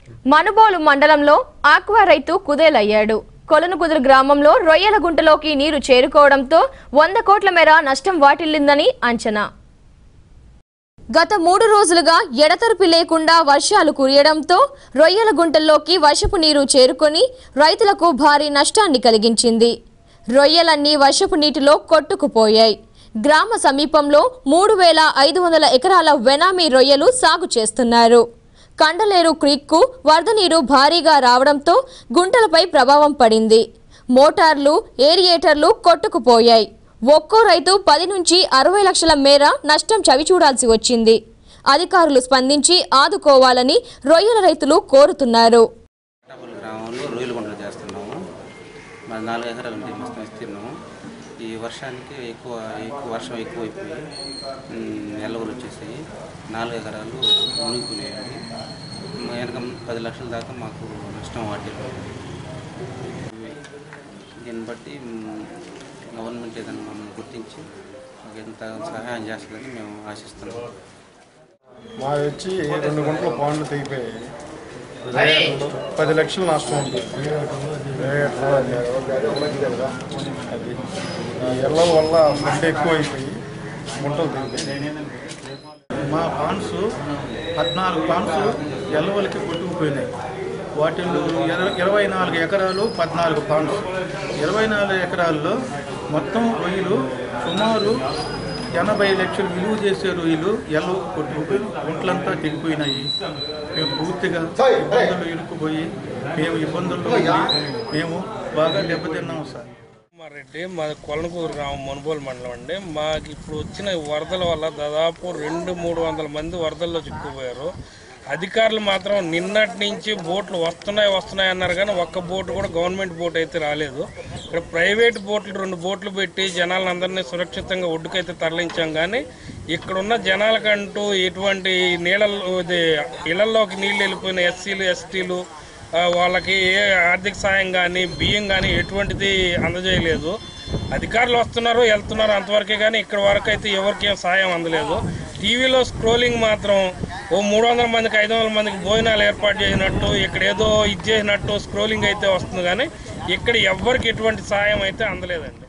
మనుబోలు మండలంలో ఆక్వా రైతు కుదేలయ్యాడు కొలనుకుదురు గ్రామంలో రొయ్యల గుంటలోకి నీరు చేరుకోవడంతో వంద కోట్ల మేర నష్టం వాటిల్లిందని అంచనా గత మూడు రోజులుగా ఎడతెరిపి లేకుండా వర్షాలు కురియడంతో రొయ్యల గుంటల్లోకి వర్షపు నీరు చేరుకొని రైతులకు భారీ నష్టాన్ని కలిగించింది రొయ్యలన్నీ వర్షపు నీటిలో కొట్టుకుపోయాయి గ్రామ సమీపంలో మూడు వేల ఐదు వందల ఎకరాల వెనామీ రొయ్యలు సాగు చేస్తున్నారు కండలేరు క్రీక్కు వరద నీరు భారీగా రావడంతో గుంటలపై ప్రభావం పడింది మోటార్లు ఏరియేటర్లు కొట్టుకుపోయాయి ఒక్కో రైతు పది నుంచి అరవై లక్షల మేర నష్టం చవిచూడాల్సి వచ్చింది అధికారులు స్పందించి ఆదుకోవాలని రొయ్యల రైతులు కోరుతున్నారు పట్టాపల్లి గ్రామంలో రొయ్యల గుంటలు చేస్తున్నాము మరి నాలుగు ఎకరాలు ఉంది మొత్తం విస్తీర్ణము ఈ వర్షానికి ఎక్కువ ఎక్కువ వర్షం ఎక్కువైపోయి నెలవులు వచ్చేసాయి నాలుగు ఎకరాలు మునిగిపోయాయండి వెనక పది లక్షల దాకా మాకు నష్టం వాటిల్లు దీన్ని బట్టి మ్, గవర్నమెంట్ ఏదైనా మమ్మల్ని గుర్తించి మాకు ఎంత సహాయం చేస్తుందని మేము ఆశిస్తున్నాము మా వచ్చి రెండు గుంటల పాండ్లు తెగిపోయాయి రేట్లు పది లక్షలు నష్టం ఉంది రేట్లు అది అది ఈ ఎల్లల వల్ల ఫుడ్ ఎక్కువ అయిపోయి గుంటలు తెగిపోయాయి మా పాన్స్ పద్నాలుగు పాన్స్ ఎల్లవలకి కొట్టుకుపోయినాయి వాటిల్లో ఇర- ఇరవై నాలుగు ఎకరాలు పద్నాలుగు పాన్స్ ఇరవై నాలుగు ఎకరాల్లో మొత్తం రొయ్యలు సుమారు ఎనభై లక్షలు విలువ చేసే రొయ్యలు ఎల్లవ కొట్టుకుపోయి గుంట్లంతా తెగిపోయినాయి మేము పూర్తిగా ఇబ్బందులు ఇరుక్కుపోయి మేము ఇబ్బందుల్లో ఉండి మేము బాగా దెబ్బతిన్నాము సార్ రెడ్డి మాది కొలనకూరు గ్రామం మనుబోలు మండలం అండి మాకు ఇప్పుడు వచ్చిన వరదల వల్ల దాదాపు రెండు మూడు వందల మంది వరదల్లో చిక్కుపోయారు అధికారులు మాత్రం నిన్నటి నుంచి బోట్లు వస్తున్నాయి వస్తున్నాయి అన్నారు కానీ ఒక్క బోటు కూడా గవర్నమెంట్ బోట్ అయితే రాలేదు ఇక్కడ ప్రైవేట్ బోట్లు రెండు బోట్లు పెట్టి జనాలను అందరినీ సురక్షితంగా ఒడ్డుకైతే తరలించాం కానీ ఇక్కడున్న జనాలకంటూ ఎటువంటి నీళ్ళల్లో ఇది ఇళ్లలోకి నీళ్ళు వెళ్ళిపోయిన ఎస్సీలు ఎస్టీలు ఆ, వాళ్ళకి ఏ ఆర్థిక సాయం కానీ బియ్యం కానీ ఎటువంటిది అందజేయలేదు అధికారులు వస్తున్నారు వెళ్తున్నారు అంతవరకే కానీ ఇక్కడ వరకు అయితే ఎవరికి ఏం సాయం అందలేదు టీవీలో స్క్రోలింగ్ మాత్రం ఓ మూడు వందల మందికి ఐదు వందల మందికి భోజనాలు ఏర్పాటు చేసినట్టు ఇక్కడ ఏదో ఇది చేసినట్టు స్క్రోలింగ్ అయితే వస్తుంది కానీ ఇక్కడ ఎవ్వరికి ఎటువంటి సాయం అయితే అందలేదండి